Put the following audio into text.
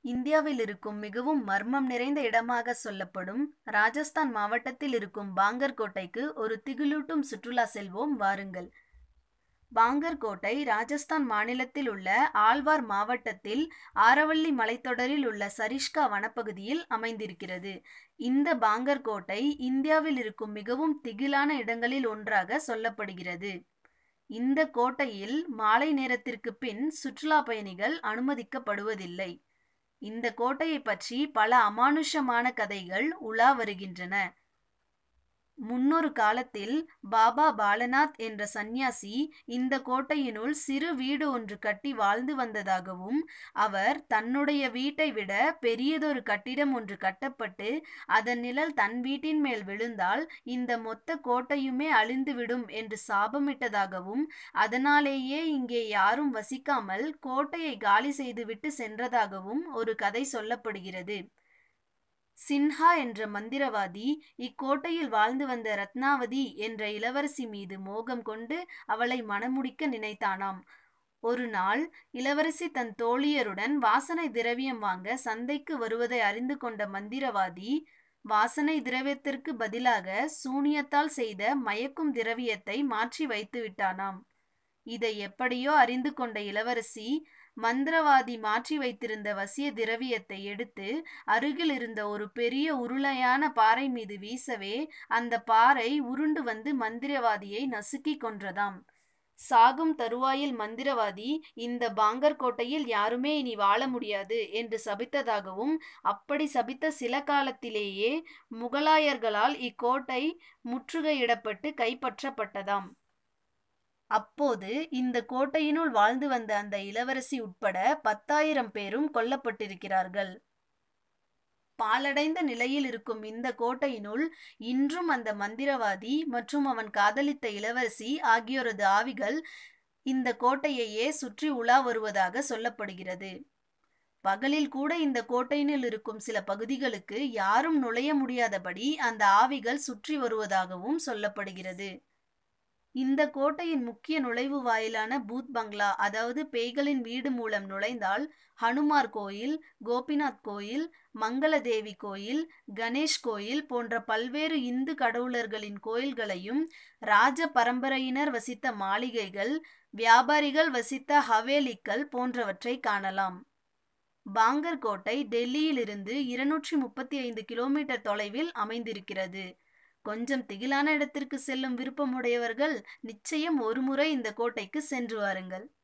இந்தியாவில் இருக்கும் மிகவும் மர்மம் நிறைந்த இடமாக சொல்லப்படும் ராஜஸ்தான் மாவட்டத்தில் இருக்கும் பாங்கர் கோட்டைக்கு ஒரு திகிலூட்டும் சுற்றுலா செல்வோம் வாருங்கள் பாங்கர் கோட்டை ராஜஸ்தான் மாநிலத்தில் உள்ள ஆழ்வார் மாவட்டத்தில் ஆரவல்லி மலைத்தொடரில் உள்ள சரிஷ்கா வனப்பகுதியில் அமைந்திருக்கிறது இந்த பாங்கர் கோட்டை இந்தியாவில் இருக்கும் மிகவும் திகிலான இடங்களில் ஒன்றாக சொல்லப்படுகிறது இந்த கோட்டையில் மாலை நேரத்திற்கு பின் சுற்றுலா பயணிகள் அனுமதிக்கப்படுவதில்லை இந்த கோட்டையை பற்றி பல அமானுஷமான கதைகள் உலா வருகின்றன முன்னொரு காலத்தில் பாபா பாலநாத் என்ற சந்நியாசி இந்த கோட்டையினுள் சிறு வீடு ஒன்று கட்டி வாழ்ந்து வந்ததாகவும் அவர் தன்னுடைய வீட்டை விட பெரியதொரு கட்டிடம் ஒன்று கட்டப்பட்டு அதன் நிழல் தன் வீட்டின் மேல் விழுந்தால் இந்த மொத்த கோட்டையுமே அழிந்துவிடும் என்று சாபமிட்டதாகவும் அதனாலேயே இங்கே யாரும் வசிக்காமல் கோட்டையை காலி செய்துவிட்டு சென்றதாகவும் ஒரு கதை சொல்லப்படுகிறது சின்ஹா என்ற மந்திரவாதி இக்கோட்டையில் வாழ்ந்து வந்த ரத்னாவதி என்ற இளவரசி மீது மோகம் கொண்டு அவளை மணமுடிக்க நினைத்தானாம் ஒரு நாள் இளவரசி தன் தோழியருடன் வாசனை திரவியம் வாங்க சந்தைக்கு வருவதை அறிந்து கொண்ட மந்திரவாதி வாசனை திரவியத்திற்கு பதிலாக சூனியத்தால் செய்த மயக்கும் திரவியத்தை மாற்றி வைத்து விட்டானாம் இதை எப்படியோ அறிந்து கொண்ட இளவரசி மந்திரவாதி மாற்றி வைத்திருந்த வசிய திரவியத்தை எடுத்து அருகில் இருந்த ஒரு பெரிய உருளையான பாறை மீது வீசவே அந்த பாறை உருண்டு வந்து மந்திரவாதியை நசுக்கி கொன்றதாம் சாகும் தருவாயில் மந்திரவாதி இந்த பாங்கர் கோட்டையில் யாருமே இனி வாழ முடியாது என்று சபித்ததாகவும் அப்படி சபித்த சில காலத்திலேயே முகலாயர்களால் இக்கோட்டை முற்றுகையிடப்பட்டு கைப்பற்றப்பட்டதாம் அப்போது இந்த கோட்டையினுள் வாழ்ந்து வந்த அந்த இளவரசி உட்பட பத்தாயிரம் பேரும் கொல்லப்பட்டிருக்கிறார்கள் பாலடைந்த நிலையில் இருக்கும் இந்த கோட்டையினுள் இன்றும் அந்த மந்திரவாதி மற்றும் அவன் காதலித்த இளவரசி ஆகியோரது ஆவிகள் இந்த கோட்டையையே சுற்றி உலா வருவதாக சொல்லப்படுகிறது பகலில் கூட இந்த கோட்டையினுள் இருக்கும் சில பகுதிகளுக்கு யாரும் நுழைய முடியாதபடி அந்த ஆவிகள் சுற்றி வருவதாகவும் சொல்லப்படுகிறது இந்த கோட்டையின் முக்கிய நுழைவு வாயிலான பூத் பங்களா அதாவது பேய்களின் வீடு மூலம் நுழைந்தால் ஹனுமார் கோயில் கோபிநாத் கோயில் மங்களதேவி கோயில் கணேஷ் கோயில் போன்ற பல்வேறு இந்து கடவுளர்களின் கோயில்களையும் ராஜ பரம்பரையினர் வசித்த மாளிகைகள் வியாபாரிகள் வசித்த ஹவேலிக்கள் போன்றவற்றை காணலாம் பாங்கர் கோட்டை டெல்லியிலிருந்து இருநூற்றி முப்பத்தி ஐந்து கிலோமீட்டர் தொலைவில் அமைந்திருக்கிறது கொஞ்சம் திகிலான இடத்திற்கு செல்லும் விருப்பமுடையவர்கள் நிச்சயம் ஒருமுறை இந்த கோட்டைக்கு சென்று வாருங்கள்